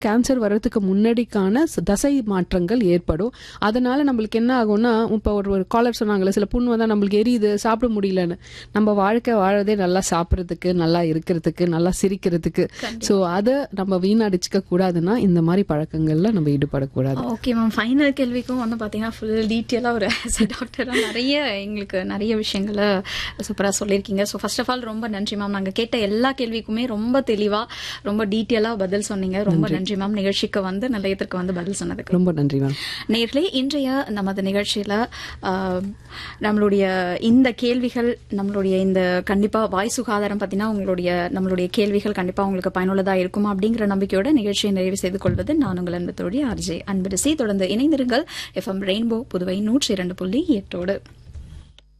cancer வர்றதுக்கு முன்னாடிக்கான ச- தசை மாற்றங்கள் ஏற்படும் அதனால நம்மளுக்கு என்ன ஆகும்னா இப்போ ஒரு ஒரு காலர் சொன்னாங்களே சில புண் வந்தா நம்மளுக்கு எரியுது சாப்பிட முடியலன்னு நம்ம வாழ்க்கை வாழறதே நல்லா சாப்பிட்றதுக்கு நல்லா இருக்கிறதுக்கு நல்லா சிரிக்கிறதுக்கு ஸோ அதை நம்ம வீணடிச்சுக்க கூடாதுன்னா இந்த மாதிரி பழக்கங்கள்ல நம்ம ஈடுபடக்கூடாது ஓகே மேம் ஃபைனல் கேள்விக்கும் வந்து பார்த்தீங்கன்னா ஃபுல் டீட்டெயிலாக ஒரு டாக்டராக நிறைய எங்களுக்கு நிறைய விஷயங்களை சூப்பராக சொல்லியிருக்கீங்க ஸோ ஃபர்ஸ்ட் ஆஃப் ஆல் ரொம்ப நன்றி மேம் நாங்கள் கேட்ட எல்லா கேள்விக்குமே ரொம்ப தெளிவாக ரொம்ப டீட்டெயிலாக பதில் சொன்னீங்க ரொம்ப நன்றி மேம் நிகழ்ச்சிக்கு வந்து நிலையத்திற்கு வந்து பதில் சொன்னதுக்கு ரொம்ப நன்றி மேம் நேர்களே இன்றைய நமது நிகழ்ச்சியில ஆஹ், நம்மளுடைய இந்த கேள்விகள் நம்மளுடைய இந்த கண்டிப்பா வாய் சுகாதாரம் பத்தினா உங்களுடைய நம்மளுடைய கேள்விகள் கண்டிப்பா உங்களுக்கு பயனுள்ளதா இருக்கும் அப்படிங்கிற நம்பிக்கையோட நிகழ்ச்சியை நிறைவு செய்து கொள்வது நான் உங்கள் அன்பு தோழி ஆர்ஜே அன்பரசி தொடர்ந்து இணைந்திருங்கள் எஃப்எம் ரெயின்போ புதுவை நூற்றி இரண்டு புள்ளி எட்டோடு